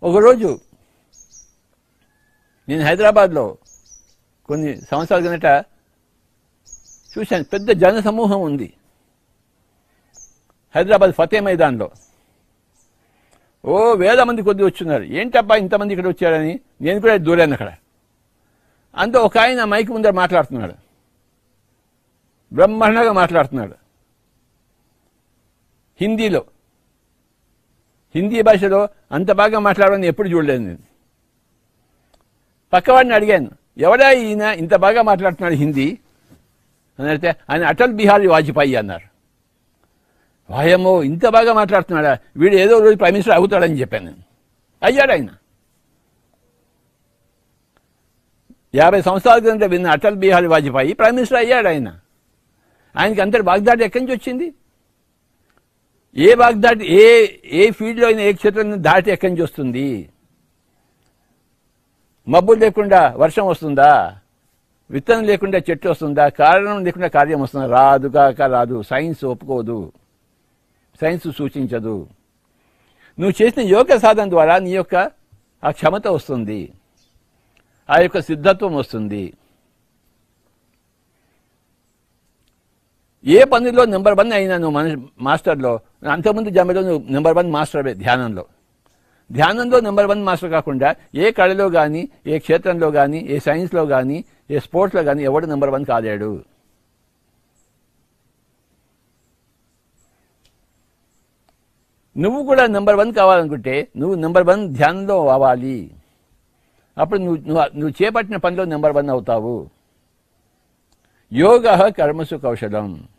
ఒకరోజు నేను హైదరాబాద్లో కొన్ని సంవత్సరాల కిందట చూశాను పెద్ద జన సమూహం ఉంది హైదరాబాద్ ఫతే మైదాన్లో ఓ వేల మంది కొద్ది వచ్చున్నారు ఏంటబ్బా ఇంతమంది ఇక్కడ వచ్చారని నేను కూడా దూరాను అక్కడ అంతా ఒక ఆయన మైక్ ముందర మాట్లాడుతున్నాడు బ్రహ్మాండంగా మాట్లాడుతున్నాడు హిందీలో హిందీ భాషలో అంత బాగా మాట్లాడని ఎప్పుడు చూడలేదు నేను పక్కవాడిని అడిగాను ఎవడా ఈయన ఇంత బాగా మాట్లాడుతున్నాడు హిందీ అని అడిగితే ఆయన అటల్ బిహారీ వాజ్పేయి అన్నారు వాయమ్మో ఇంత బాగా మాట్లాడుతున్నాడా వీడు ఏదో రోజు ప్రైమ్ మినిస్టర్ అవుతాడని చెప్పాను నేను అయ్యాడు ఆయన యాభై సంవత్సరాల క్రితం విన్న అటల్ బిహారీ వాజ్పేయి ప్రైమ్ మినిస్టర్ అయ్యాడు ఆయన ఆయనకి అంతటి వాగ్దాటి ఎక్కడి నుంచి వచ్చింది ఏ వాగ్దాటి ఏ ఏ ఫీల్డ్లో అయినా ఏ క్షేత్రం దాటి ఎక్కడి నుంచి వస్తుంది మబ్బులు లేకుండా వర్షం వస్తుందా విత్తనం లేకుండా చెట్టు వస్తుందా కారణం లేకుండా కార్యం వస్తుందా రాదు కాక రాదు సైన్స్ ఒప్పుకోదు సైన్స్ సూచించదు నువ్వు చేసిన యోగ సాధన ద్వారా నీ యొక్క ఆ క్షమత వస్తుంది ఆ యొక్క సిద్ధత్వం వస్తుంది ఏ పనిలో నెంబర్ వన్ అయినా నువ్వు మన మాస్టర్లో అంతకుముందు జన్మలో నువ్వు నెంబర్ వన్ మాస్టర్వే ధ్యానంలో ధ్యానంలో నెంబర్ వన్ మాస్టర్ కాకుండా ఏ కళలో కానీ ఏ క్షేత్రంలో కానీ ఏ సైన్స్లో కానీ ఏ స్పోర్ట్స్లో కానీ ఎవడు నెంబర్ వన్ కాలేడు నువ్వు కూడా నెంబర్ వన్ కావాలనుకుంటే నువ్వు నెంబర్ వన్ ధ్యానంలో అవ్వాలి అప్పుడు నువ్వు నువ్వు నువ్వు చేపట్టిన పనిలో నెంబర్ వన్ అవుతావు యోగ కర్మసు కౌశలం